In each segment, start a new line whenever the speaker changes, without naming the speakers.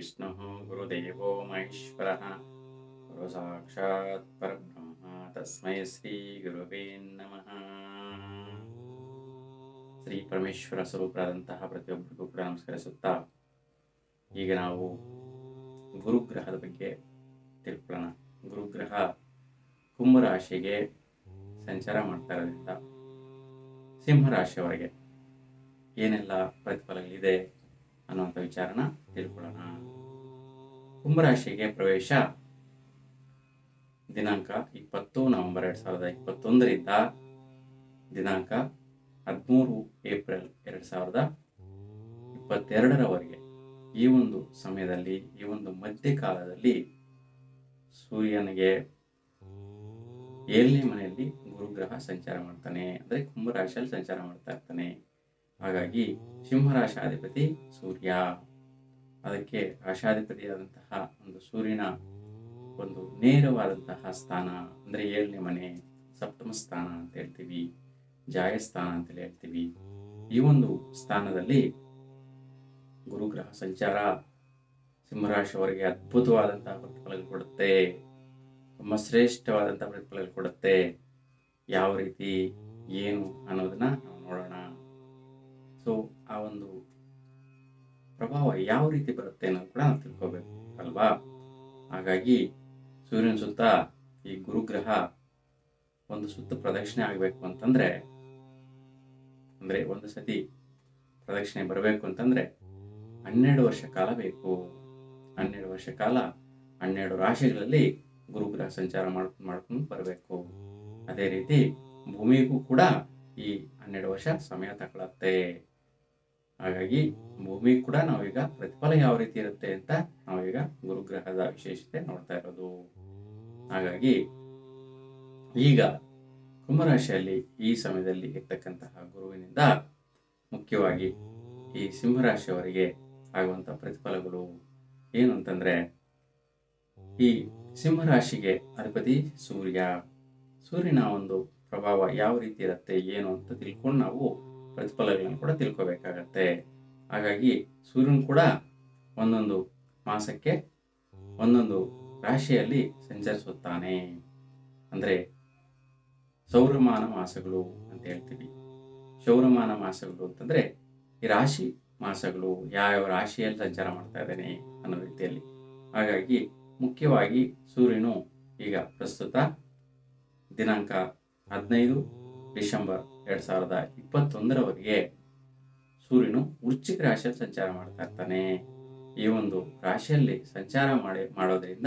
गुरुर्विष्णुः गुरुदेवो महेश्वरः गुरु साक्षात् परब्रह्म तस्मै ಶ್ರೀಗುರುವೇ ನಮಃ ಶ್ರೀ ಪರಮೇಶ್ವರ ಸ್ವರೂಪರಾದಂತಹ ಪ್ರತಿಯೊಬ್ಬರಿಗೂ ಕೂಡ ನಮಸ್ಕರಿಸುತ್ತಾ ಈಗ ನಾವು ಗುರುಗ್ರಹದ ಬಗ್ಗೆ ತಿಳ್ಕೊಳ್ಳೋಣ ಗುರುಗ್ರಹ ಕುಂಭರಾಶಿಗೆ ಸಂಚಾರ ಮಾಡ್ತಾ ಇರೋದ್ರಿಂದ ಸಿಂಹರಾಶಿಯವರೆಗೆ ಏನೆಲ್ಲ ಪ್ರತಿಫಲಗಳಿದೆ ಅನ್ನುವಂಥ ವಿಚಾರನ ತಿಳ್ಕೊಳ್ಳೋಣ ಕುಂಭರಾಶಿಗೆ ಪ್ರವೇಶ ದಿನಾಂಕ ಇಪ್ಪತ್ತು ನವೆಂಬರ್ ಎರಡ್ ಸಾವಿರದ ಇಪ್ಪತ್ತೊಂದರಿಂದ ದಿನಾಂಕ ಹದಿಮೂರು ಏಪ್ರಿಲ್ ಎರಡ್ ಸಾವಿರದ ಇಪ್ಪತ್ತೆರಡರವರೆಗೆ ಈ ಒಂದು ಸಮಯದಲ್ಲಿ ಈ ಒಂದು ಮಧ್ಯಕಾಲದಲ್ಲಿ ಸೂರ್ಯನಿಗೆ ಏಳನೇ ಮನೆಯಲ್ಲಿ ಗುರುಗ್ರಹ ಸಂಚಾರ ಮಾಡ್ತಾನೆ ಅಂದ್ರೆ ಕುಂಭರಾಶಿಯಲ್ಲಿ ಸಂಚಾರ ಮಾಡ್ತಾ ಇರ್ತಾನೆ ಹಾಗಾಗಿ ಸಿಂಹರಾಶಾಧಿಪತಿ ಸೂರ್ಯ ಅದಕ್ಕೆ ರಾಶಾಧಿಪತಿಯಾದಂತಹ ಒಂದು ಸೂರ್ಯನ ಒಂದು ನೇರವಾದಂತಹ ಸ್ಥಾನ ಅಂದ್ರೆ ಏಳನೇ ಮನೆ ಸಪ್ತಮ ಸ್ಥಾನ ಅಂತ ಹೇಳ್ತೀವಿ ಜಾಯಸ್ಥಾನ ಅಂತೇಳಿ ಹೇಳ್ತೀವಿ ಈ ಒಂದು ಸ್ಥಾನದಲ್ಲಿ ಗುರುಗ್ರಹ ಸಂಚಾರ ಸಿಂಹರಾಶಿಯವರಿಗೆ ಅದ್ಭುತವಾದಂತಹ ಪ್ರತಿಫಲಗಳು ಕೊಡುತ್ತೆ ತುಂಬ ಶ್ರೇಷ್ಠವಾದಂತಹ ಪ್ರತಿಫಲಗಳು ಕೊಡುತ್ತೆ ಯಾವ ರೀತಿ ಏನು ಅನ್ನೋದನ್ನ ನಾವು ನೋಡೋಣ ಸೊ ಆ ಒಂದು ಪ್ರಭಾವ ಯಾವ ರೀತಿ ಬರುತ್ತೆ ಅನ್ನೋದು ಕೂಡ ನಾವು ತಿಳ್ಕೋಬೇಕು ಅಲ್ವಾ ಹಾಗಾಗಿ ಸೂರ್ಯನ ಸುತ್ತ ಈ ಗುರುಗ್ರಹ ಒಂದು ಸುತ್ತು ಪ್ರದಕ್ಷಿಣೆ ಆಗಬೇಕು ಅಂತಂದ್ರೆ ಅಂದ್ರೆ ಒಂದು ಸತಿ ಪ್ರದಕ್ಷಿಣೆ ಬರಬೇಕು ಅಂತಂದ್ರೆ ಹನ್ನೆರಡು ವರ್ಷ ಕಾಲ ಬೇಕು ಹನ್ನೆರಡು ವರ್ಷ ಕಾಲ ಹನ್ನೆರಡು ರಾಶಿಗಳಲ್ಲಿ ಗುರುಗ್ರಹ ಸಂಚಾರ ಮಾಡ್ಕೊಂಡು ಮಾಡ್ಕೊಂಡು ಬರಬೇಕು ಅದೇ ರೀತಿ ಭೂಮಿಗೂ ಕೂಡ ಈ ಹನ್ನೆರಡು ವರ್ಷ ಸಮಯ ತಗೊಳತ್ತೆ ಹಾಗಾಗಿ ಭೂಮಿ ಕೂಡ ನಾವೀಗ ಪ್ರತಿಫಲ ಯಾವ ರೀತಿ ಇರುತ್ತೆ ಅಂತ ನಾವೀಗ ಗುರುಗ್ರಹದ ವಿಶೇಷತೆ ನೋಡ್ತಾ ಇರೋದು ಹಾಗಾಗಿ ಈಗ ಕುಂಭರಾಶಿಯಲ್ಲಿ ಈ ಸಮಯದಲ್ಲಿ ಇರ್ತಕ್ಕಂತಹ ಗುರುವಿನಿಂದ ಮುಖ್ಯವಾಗಿ ಈ ಸಿಂಹರಾಶಿಯವರಿಗೆ ಆಗುವಂತಹ ಪ್ರತಿಫಲಗಳು ಏನು ಅಂತಂದ್ರೆ ಈ ಸಿಂಹರಾಶಿಗೆ ಅಧಿಪತಿ ಸೂರ್ಯ ಸೂರ್ಯನ ಒಂದು ಪ್ರಭಾವ ಯಾವ ರೀತಿ ಇರುತ್ತೆ ಏನು ಅಂತ ತಿಳ್ಕೊಂಡು ನಾವು ಪ್ರತಿಫಲಗಳನ್ನು ಕೂಡ ತಿಳ್ಕೊಬೇಕಾಗತ್ತೆ ಹಾಗಾಗಿ ಸೂರ್ಯನ್ ಕೂಡ ಒಂದೊಂದು ಮಾಸಕ್ಕೆ ಒಂದೊಂದು ರಾಶಿಯಲ್ಲಿ ಸಂಚರಿಸುತ್ತಾನೆ ಅಂದ್ರೆ ಸೌರಮಾನ ಮಾಸಗಳು ಅಂತ ಹೇಳ್ತೀವಿ ಸೌರಮಾನ ಮಾಸಗಳು ಅಂತಂದ್ರೆ ಈ ರಾಶಿ ಮಾಸಗಳು ಯಾವ್ಯಾವ ರಾಶಿಯಲ್ಲಿ ಸಂಚಾರ ಮಾಡ್ತಾ ಇದ್ದಾನೆ ಅನ್ನೋ ರೀತಿಯಲ್ಲಿ ಹಾಗಾಗಿ ಮುಖ್ಯವಾಗಿ ಸೂರ್ಯನು ಈಗ ಪ್ರಸ್ತುತ ದಿನಾಂಕ ಹದಿನೈದು ಡಿಸೆಂಬರ್ ಎರಡ್ ಸಾವಿರದ ಇಪ್ಪತ್ತೊಂದರವರೆಗೆ ಸೂರ್ಯನು ವೃಶ್ಚಿಕ ರಾಶಿಯಲ್ಲಿ ಸಂಚಾರ ಮಾಡ್ತಾ ಇರ್ತಾನೆ ಈ ಒಂದು ರಾಶಿಯಲ್ಲಿ ಸಂಚಾರ ಮಾಡಿ ಮಾಡೋದ್ರಿಂದ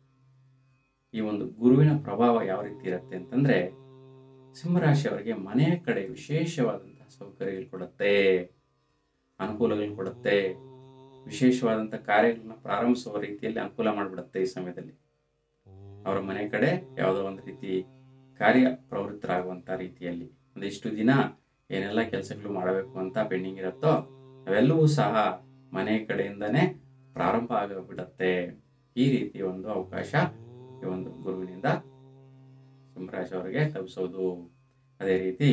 ಈ ಒಂದು ಗುರುವಿನ ಪ್ರಭಾವ ಯಾವ ರೀತಿ ಇರುತ್ತೆ ಅಂತಂದ್ರೆ ಸಿಂಹರಾಶಿಯವರಿಗೆ ಮನೆಯ ಕಡೆ ವಿಶೇಷವಾದಂತಹ ಸೌಕರ್ಯಗಳು ಕೊಡುತ್ತೆ ಅನುಕೂಲಗಳು ಕೊಡುತ್ತೆ ವಿಶೇಷವಾದಂತಹ ಕಾರ್ಯಗಳನ್ನ ಪ್ರಾರಂಭಿಸುವ ರೀತಿಯಲ್ಲಿ ಅನುಕೂಲ ಮಾಡಿಬಿಡುತ್ತೆ ಈ ಸಮಯದಲ್ಲಿ ಅವರ ಮನೆ ಕಡೆ ಯಾವುದೋ ಒಂದು ರೀತಿ ಕಾರ್ಯ ಪ್ರವೃತ್ತರಾಗುವಂತ ರೀತಿಯಲ್ಲಿ ಅಂದ್ರೆ ಇಷ್ಟು ದಿನ ಏನೆಲ್ಲ ಕೆಲಸಗಳು ಮಾಡಬೇಕು ಅಂತ ಪೆಂಡಿಂಗ್ ಇರುತ್ತೋ ಅವೆಲ್ಲವೂ ಸಹ ಮನೆ ಕಡೆಯಿಂದನೇ ಪ್ರಾರಂಭ ಆಗಿಬಿಡುತ್ತೆ ಈ ರೀತಿ ಒಂದು ಅವಕಾಶ ಈ ಒಂದು ಗುರುವಿನಿಂದ ಸಿಂಹರಾಶಿ ಅವರಿಗೆ ಲಭಿಸೋದು ಅದೇ ರೀತಿ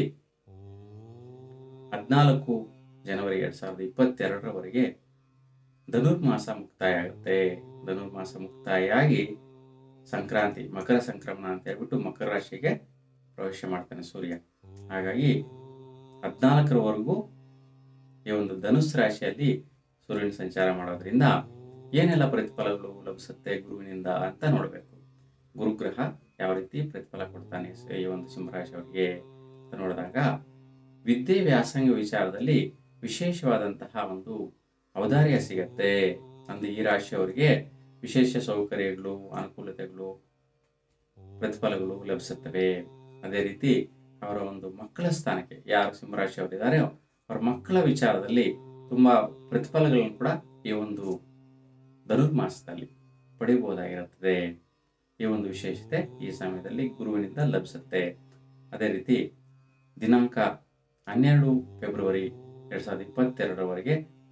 ಹದಿನಾಲ್ಕು ಜನವರಿ ಎರಡ್ ಸಾವಿರದ ಇಪ್ಪತ್ತೆರಡರವರೆಗೆ ಧನುರ್ಮಾಸ ಮುಕ್ತಾಯ ಆಗುತ್ತೆ ಧನುರ್ಮಾಸ ಮುಕ್ತಾಯ ಆಗಿ ಸಂಕ್ರಾಂತಿ ಮಕರ ಸಂಕ್ರಮಣ ಅಂತ ಹೇಳ್ಬಿಟ್ಟು ಮಕರ ರಾಶಿಗೆ ಪ್ರವೇಶ ಮಾಡ್ತಾನೆ ಸೂರ್ಯ ಹಾಗಾಗಿ ಹದಿನಾಲ್ಕರವರೆಗೂ ಈ ಒಂದು ಧನುಸ್ ರಾಶಿಯಲ್ಲಿ ಸೂರ್ಯನ ಸಂಚಾರ ಮಾಡೋದ್ರಿಂದ ಏನೆಲ್ಲ ಪ್ರತಿಫಲಗಳು ಲಭಿಸುತ್ತೆ ಗುರುವಿನಿಂದ ಅಂತ ನೋಡಬೇಕು ಗುರುಗ್ರಹ ಯಾವ ರೀತಿ ಪ್ರತಿಫಲ ಕೊಡ್ತಾನೆ ಈ ಒಂದು ಸಿಂಹರಾಶಿ ಅವರಿಗೆ ಅಂತ ನೋಡಿದಾಗ ವಿದ್ಯೆ ವ್ಯಾಸಂಗ ವಿಚಾರದಲ್ಲಿ ವಿಶೇಷವಾದಂತಹ ಒಂದು ಔದಾರ್ಯ ಸಿಗತ್ತೆ ಅಂದ್ರೆ ಈ ರಾಶಿಯವರಿಗೆ ವಿಶೇಷ ಸೌಕರ್ಯಗಳು ಅನುಕೂಲತೆಗಳು ಪ್ರತಿಫಲಗಳು ಲಭಿಸುತ್ತವೆ ಅದೇ ರೀತಿ ಅವರ ಒಂದು ಮಕ್ಕಳ ಸ್ಥಾನಕ್ಕೆ ಯಾರು ಸಿಂಹರಾಶಿ ಅವರಿದ್ದಾರೆ ಅವರ ಮಕ್ಕಳ ವಿಚಾರದಲ್ಲಿ ತುಂಬಾ ಪ್ರತಿಫಲಗಳನ್ನು ಕೂಡ ಈ ಒಂದು ಧನುರ್ಮಾಸದಲ್ಲಿ ಪಡಿಬಹುದಾಗಿರುತ್ತದೆ ಈ ಒಂದು ವಿಶೇಷತೆ ಈ ಸಮಯದಲ್ಲಿ ಗುರುವಿನಿಂದ ಲಭಿಸುತ್ತೆ ಅದೇ ರೀತಿ ದಿನಾಂಕ ಹನ್ನೆರಡು ಫೆಬ್ರವರಿ ಎರಡ್ ಸಾವಿರದ ಇಪ್ಪತ್ತೆರಡರವರೆಗೆ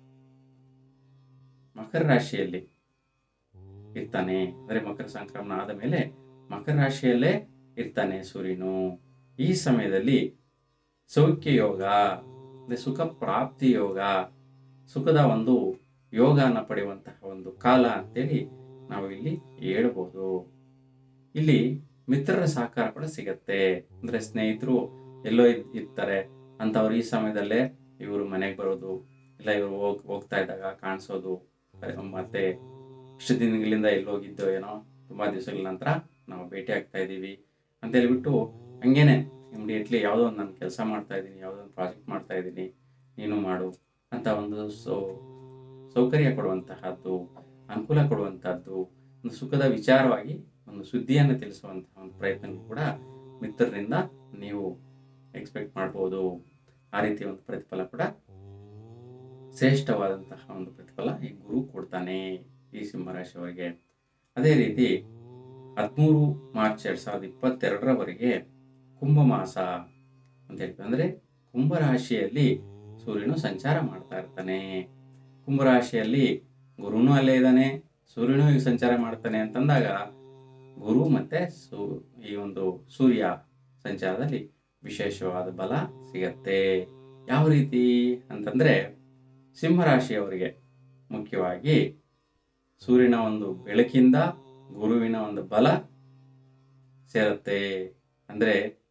ಮಕರ ರಾಶಿಯಲ್ಲಿ ಇರ್ತಾನೆ ಅಂದ್ರೆ ಮಕರ ಸಂಕ್ರಮಣ ಆದ ಮೇಲೆ ಮಕರ ರಾಶಿಯಲ್ಲೇ ಇರ್ತಾನೆ ಸೂರ್ಯನು ಈ ಸಮಯದಲ್ಲಿ ಸೌಖ್ಯ ಯೋಗ ಅಂದ್ರೆ ಸುಖ ಪ್ರಾಪ್ತಿ ಯೋಗ ಸುಖದ ಒಂದು ಯೋಗನ ಪಡೆಯುವಂತಹ ಒಂದು ಕಾಲ ಅಂತೇಳಿ ನಾವು ಇಲ್ಲಿ ಹೇಳ್ಬೋದು ಇಲ್ಲಿ ಮಿತ್ರರ ಸಹಕಾರ ಕೂಡ ಸಿಗತ್ತೆ ಅಂದ್ರೆ ಸ್ನೇಹಿತರು ಎಲ್ಲೋ ಇದ್- ಇರ್ತಾರೆ ಅಂತವ್ರು ಈ ಸಮಯದಲ್ಲೇ ಇವರು ಮನೆಗೆ ಬರೋದು ಇಲ್ಲ ಇವರು ಹೋಗ್ ಹೋಗ್ತಾ ಇದ್ದಾಗ ಕಾಣಿಸೋದು ಮತ್ತೆ ಇಷ್ಟು ದಿನಗಳಿಂದ ಎಲ್ಲಿ ಹೋಗಿದ್ದೋ ಏನೋ ತುಂಬಾ ದಿವಸಗಳ ನಂತರ ನಾವು ಭೇಟಿ ಆಗ್ತಾ ಇದ್ದೀವಿ ಅಂತ ಹೇಳ್ಬಿಟ್ಟು ಹಂಗೇನೆ ಇಮಿಡಿಯೇಟ್ಲಿ ಯಾವುದೋ ಒಂದು ನಾನು ಕೆಲಸ ಮಾಡ್ತಾ ಇದ್ದೀನಿ ಯಾವುದೋ ಒಂದು ಪ್ರಾಜೆಕ್ಟ್ ಮಾಡ್ತಾ ಇದ್ದೀನಿ ನೀನು ಮಾಡು ಅಂತ ಒಂದು ಸೌ ಸೌಕರ್ಯ ಕೊಡುವಂತಹದ್ದು ಅನುಕೂಲ ಕೊಡುವಂತಹದ್ದು ಒಂದು ಸುಖದ ವಿಚಾರವಾಗಿ ಒಂದು ಸುದ್ದಿಯನ್ನು ತಿಳಿಸುವಂತಹ ಒಂದು ಪ್ರಯತ್ನ ಕೂಡ ಮಿತ್ರರಿಂದ ನೀವು ಎಕ್ಸ್ಪೆಕ್ಟ್ ಮಾಡ್ಬೋದು ಆ ರೀತಿ ಒಂದು ಪ್ರತಿಫಲ ಕೂಡ ಶ್ರೇಷ್ಠವಾದಂತಹ ಒಂದು ಪ್ರತಿಫಲ ಈ ಗುರು ಕೊಡ್ತಾನೆ ಈ ಸಿಂಹರಾಶಿಯವರಿಗೆ ಅದೇ ರೀತಿ ಹದಿಮೂರು ಮಾರ್ಚ್ ಎರಡ್ ಸಾವಿರದ ಇಪ್ಪತ್ತೆರಡರವರೆಗೆ ಕುಂಭಮಾಸ ಅಂತ ಹೇಳ್ತೀವಿ ಅಂದ್ರೆ ಕುಂಭರಾಶಿಯಲ್ಲಿ ಸೂರ್ಯನು ಸಂಚಾರ ಮಾಡ್ತಾ ಇರ್ತಾನೆ ಕುಂಭರಾಶಿಯಲ್ಲಿ ಗುರುನು ಅಲ್ಲೇ ಇದ್ದಾನೆ ಸೂರ್ಯನು ಈಗ ಸಂಚಾರ ಮಾಡ್ತಾನೆ ಅಂತಂದಾಗ ಗುರು ಮತ್ತೆ ಸೂ ಈ ಒಂದು ಸೂರ್ಯ ಸಂಚಾರದಲ್ಲಿ ವಿಶೇಷವಾದ ಬಲ ಸಿಗತ್ತೆ ಯಾವ ರೀತಿ ಅಂತಂದ್ರೆ ಸಿಂಹರಾಶಿಯವರಿಗೆ ಮುಖ್ಯವಾಗಿ ಸೂರ್ಯನ ಒಂದು ಬೆಳಕಿಂದ ಗುರುವಿನ ಒಂದು ಬಲ ಸೇರುತ್ತೆ ಅಂದ್ರೆ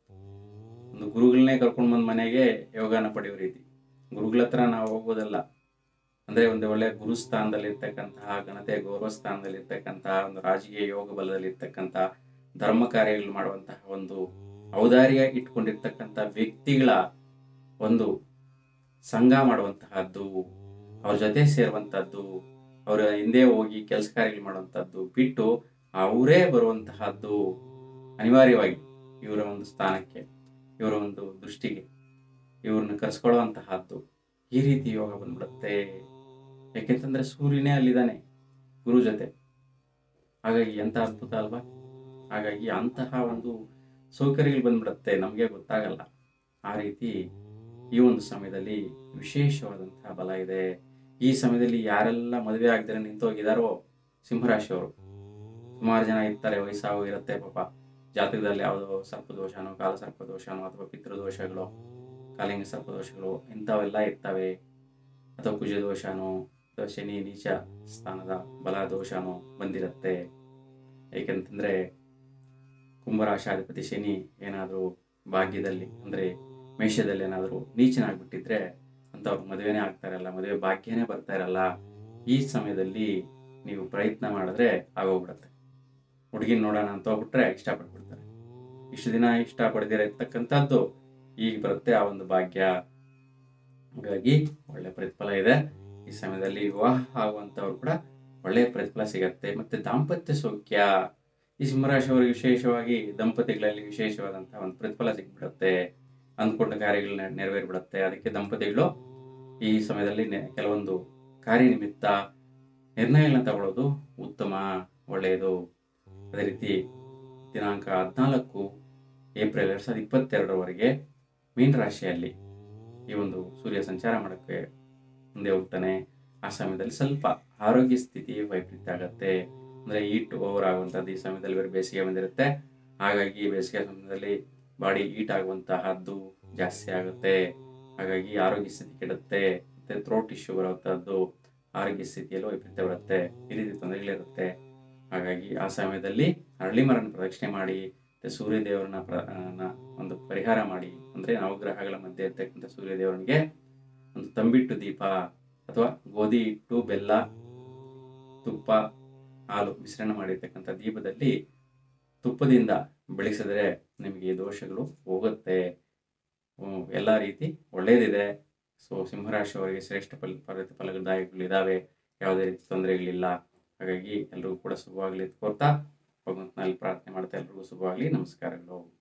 ಒಂದು ಗುರುಗಳನ್ನೇ ಕರ್ಕೊಂಡು ಬಂದ್ ಮನೆಗೆ ಯೋಗನ ಪಡೆಯೋ ರೀತಿ ಗುರುಗಳ ಹತ್ರ ನಾವು ಹೋಗೋದಲ್ಲ ಅಂದ್ರೆ ಒಂದು ಒಳ್ಳೆ ಗುರುಸ್ಥಾನದಲ್ಲಿ ಇರ್ತಕ್ಕಂತಹ ಘನತೆ ಗೌರವ ಸ್ಥಾನದಲ್ಲಿ ಇರ್ತಕ್ಕಂತಹ ಒಂದು ರಾಜಕೀಯ ಯೋಗ ಬಲದಲ್ಲಿ ಇರ್ತಕ್ಕಂತಹ ಧರ್ಮ ಕಾರ್ಯಗಳು ಮಾಡುವಂತಹ ಒಂದು ಔದಾರ್ಯ ಇಟ್ಕೊಂಡಿರ್ತಕ್ಕಂಥ ವ್ಯಕ್ತಿಗಳ ಒಂದು ಸಂಘ ಮಾಡುವಂತಹದ್ದು ಅವ್ರ ಜೊತೆ ಸೇರುವಂತಹದ್ದು ಅವರ ಹಿಂದೆ ಹೋಗಿ ಕೆಲಸ ಕಾರ್ಯಗಳು ಮಾಡುವಂತಹದ್ದು ಬಿಟ್ಟು ಅವರೇ ಬರುವಂತಹದ್ದು ಅನಿವಾರ್ಯವಾಗಿ ಇವರ ಒಂದು ಸ್ಥಾನಕ್ಕೆ ಇವರ ಒಂದು ದೃಷ್ಟಿಗೆ ಇವ್ರನ್ನ ಕರೆಸ್ಕೊಳ್ಳುವಂತಹದ್ದು ಈ ರೀತಿ ಯೋಗ ಬಂದ್ಬಿಡುತ್ತೆ ಯಾಕೆಂತಂದ್ರೆ ಸೂರ್ಯನೇ ಅಲ್ಲಿದ್ದಾನೆ ಗುರು ಜೊತೆ ಹಾಗಾಗಿ ಎಂತ ಅದ್ಭುತ ಅಲ್ವಾ ಹಾಗಾಗಿ ಅಂತಹ ಒಂದು ಸೌಕರ್ಯಗಳು ಬಂದ್ಬಿಡುತ್ತೆ ನಮಗೆ ಗೊತ್ತಾಗಲ್ಲ ಆ ರೀತಿ ಈ ಒಂದು ಸಮಯದಲ್ಲಿ ವಿಶೇಷವಾದಂತಹ ಬಲ ಇದೆ ಈ ಸಮಯದಲ್ಲಿ ಯಾರೆಲ್ಲ ಮದುವೆ ಆಗದಿರ ನಿಂತೋಗಿದಾರೋ ಸಿಂಹರಾಶಿಯವರು ಸುಮಾರು ಜನ ಇರ್ತಾರೆ ವಯಸ್ಸಾಗೋ ಇರುತ್ತೆ ಪಾಪ ಜಾತಕದಲ್ಲಿ ಯಾವುದೋ ಸರ್ಪದೋಷನೋ ಕಾಲ ಸರ್ಪದೋಷನೋ ಅಥವಾ ಪಿತೃದೋಷಗಳು ಕಾಲಿಂಗ ಸರ್ಪದೋಷಗಳು ಇಂಥವೆಲ್ಲ ಇರ್ತವೆ ಅಥವಾ ಕುಜದೋಷನೋ ಅಥವಾ ಶನಿ ನೀಚ ಸ್ಥಾನದ ಬಲ ದೋಷನೋ ಬಂದಿರುತ್ತೆ ಏಕೆಂತಂದ್ರೆ ಕುಂಭರಾಶಾಧಿಪತಿ ಶನಿ ಏನಾದರೂ ಭಾಗ್ಯದಲ್ಲಿ ಅಂದ್ರೆ ಮೇಷದಲ್ಲಿ ಏನಾದರೂ ನೀಚನಾಗ್ಬಿಟ್ಟಿದ್ರೆ ಅಂಥವ್ರು ಮದುವೆನೇ ಆಗ್ತಾ ಇರಲ್ಲ ಮದುವೆ ಭಾಗ್ಯನೇ ಬರ್ತಾ ಇರಲ್ಲ ಈ ಸಮಯದಲ್ಲಿ ನೀವು ಪ್ರಯತ್ನ ಮಾಡಿದ್ರೆ ಆಗೋಗ್ಬಿಡತ್ತೆ ಹುಡುಗಿನ ನೋಡೋಣ ಅಂತ ಹೋಗ್ಬಿಟ್ರೆ ಇಷ್ಟಪಟ್ಬಿಡ್ತಾರೆ ಇಷ್ಟು ದಿನ ಇಷ್ಟಪಡದಿರ ಇರ್ತಕ್ಕಂಥದ್ದು ಈಗ ಬರುತ್ತೆ ಆ ಒಂದು ಭಾಗ್ಯ ಹಾಗಾಗಿ ಒಳ್ಳೆ ಪ್ರತಿಫಲ ಇದೆ ಈ ಸಮಯದಲ್ಲಿ ವಿವಾಹ ಆಗುವಂಥವ್ರು ಕೂಡ ಒಳ್ಳೆ ಪ್ರತಿಫಲ ಸಿಗತ್ತೆ ಮತ್ತೆ ದಾಂಪತ್ಯ ಸೌಖ್ಯ ಈ ಸಿಂಹರಾಶಿಯವರಿಗೆ ವಿಶೇಷವಾಗಿ ದಂಪತಿಗಳಲ್ಲಿ ವಿಶೇಷವಾದಂತಹ ಒಂದು ಪ್ರತಿಫಲ ಸಿಗ್ಬಿಡುತ್ತೆ ಅಂದ್ಕೊಂಡ ಕಾರ್ಯಗಳು ನೆ- ನೆರವೇರ್ಬಿಡುತ್ತೆ ಅದಕ್ಕೆ ದಂಪತಿಗಳು ಈ ಸಮಯದಲ್ಲಿ ನೆ- ಕೆಲವೊಂದು ಕಾರ್ಯನಿಮಿತ್ತ ನಿರ್ಣಯಗಳನ್ನ ತಗೊಳ್ಳೋದು ಉತ್ತಮ ಒಳ್ಳೆಯದು ಅದೇ ರೀತಿ ದಿನಾಂಕ ಹದಿನಾಲ್ಕು ಏಪ್ರಿಲ್ ಎರಡ್ ಸಾವಿರದ ಇಪ್ಪತ್ತೆರಡರವರೆಗೆ ಮೀನ ರಾಶಿಯಲ್ಲಿ ಈ ಒಂದು ಸೂರ್ಯ ಸಂಚಾರ ಮಾಡೋಕ್ಕೆ ಮುಂದೆ ಹೋಗ್ತಾನೆ ಆ ಸಮಯದಲ್ಲಿ ಸ್ವಲ್ಪ ಆರೋಗ್ಯ ಸ್ಥಿತಿ ವೈಪರೀತ್ಯ ಆಗತ್ತೆ ಅಂದ್ರೆ ಈಟ್ ಓವರ್ ಆಗುವಂಥದ್ದು ಈ ಸಮಯದಲ್ಲಿ ಬೇರೆ ಬೇಸಿಗೆ ಬಂದಿರುತ್ತೆ ಹಾಗಾಗಿ ಬೇಸಿಗೆ ಸಮಯದಲ್ಲಿ ಬಾಡಿ ಈಟ್ ಆಗುವಂತಹದ್ದು ಜಾಸ್ತಿ ಆಗುತ್ತೆ ಹಾಗಾಗಿ ಆರೋಗ್ಯ ಸ್ಥಿತಿ ಕೆಡುತ್ತೆ ಮತ್ತೆ ಥ್ರೋಟ್ ಇಶ್ಯೂ ಬರುವಂತಹದ್ದು ಆರೋಗ್ಯ ಸ್ಥಿತಿಯಲ್ಲೂ ವೈಪರೀತ್ಯ ಬರುತ್ತೆ ಈ ರೀತಿ ತೊಂದರೆಗಳಿರುತ್ತೆ ಹಾಗಾಗಿ ಆ ಸಮಯದಲ್ಲಿ ಅರಳಿ ಮರನ ಪ್ರದಕ್ಷಿಣೆ ಮಾಡಿ ಮತ್ತೆ ಸೂರ್ಯ ದೇವರನ್ನ ಪ್ರ ಆ, ನ ಒಂದು ಪರಿಹಾರ ಮಾಡಿ ಅಂದ್ರೆ ನವಗ್ರಹಗಳ ಮಧ್ಯೆ ಇರ್ತಕ್ಕಂಥ ಸೂರ್ಯ ದೇವರಿಗೆ ಒಂದು ತಂಬಿಟ್ಟು ದೀಪ ಅಥವಾ ಗೋಧಿ ಹಿಟ್ಟು ಬೆಲ್ಲ ತುಪ್ಪ ಹಾಲು ಮಿಶ್ರಣ ಮಾಡಿರ್ತಕ್ಕಂಥ ದೀಪದಲ್ಲಿ ತುಪ್ಪದಿಂದ ಬೆಳೆಸಿದ್ರೆ ನಿಮಗೆ ಈ ದೋಷಗಳು ಹೋಗುತ್ತೆ ಹ್ಮ್, ಎಲ್ಲ ರೀತಿ ಒಳ್ಳೇದಿದೆ ಸೊ ಸಿಂಹರಾಶಿಯವರಿಗೆ ಶ್ರೇಷ್ಠ ಫಲ ಫಲದಾಯಕಗಳು ಇದಾವೆ ಯಾವುದೇ ರೀತಿ ತೊಂದರೆಗಳಿಲ್ಲ ಹಾಗಾಗಿ ಎಲ್ರಿಗೂ ಕೂಡ ಶುಭವಾಗಲಿ ಕೋರ್ತಾ ಭಗವಂತನಲ್ಲಿ ಪ್ರಾರ್ಥನೆ ಮಾಡ್ತಾ ಎಲ್ರಿಗೂ ಶುಭವಾಗಲಿ ನಮಸ್ಕಾರಗಳು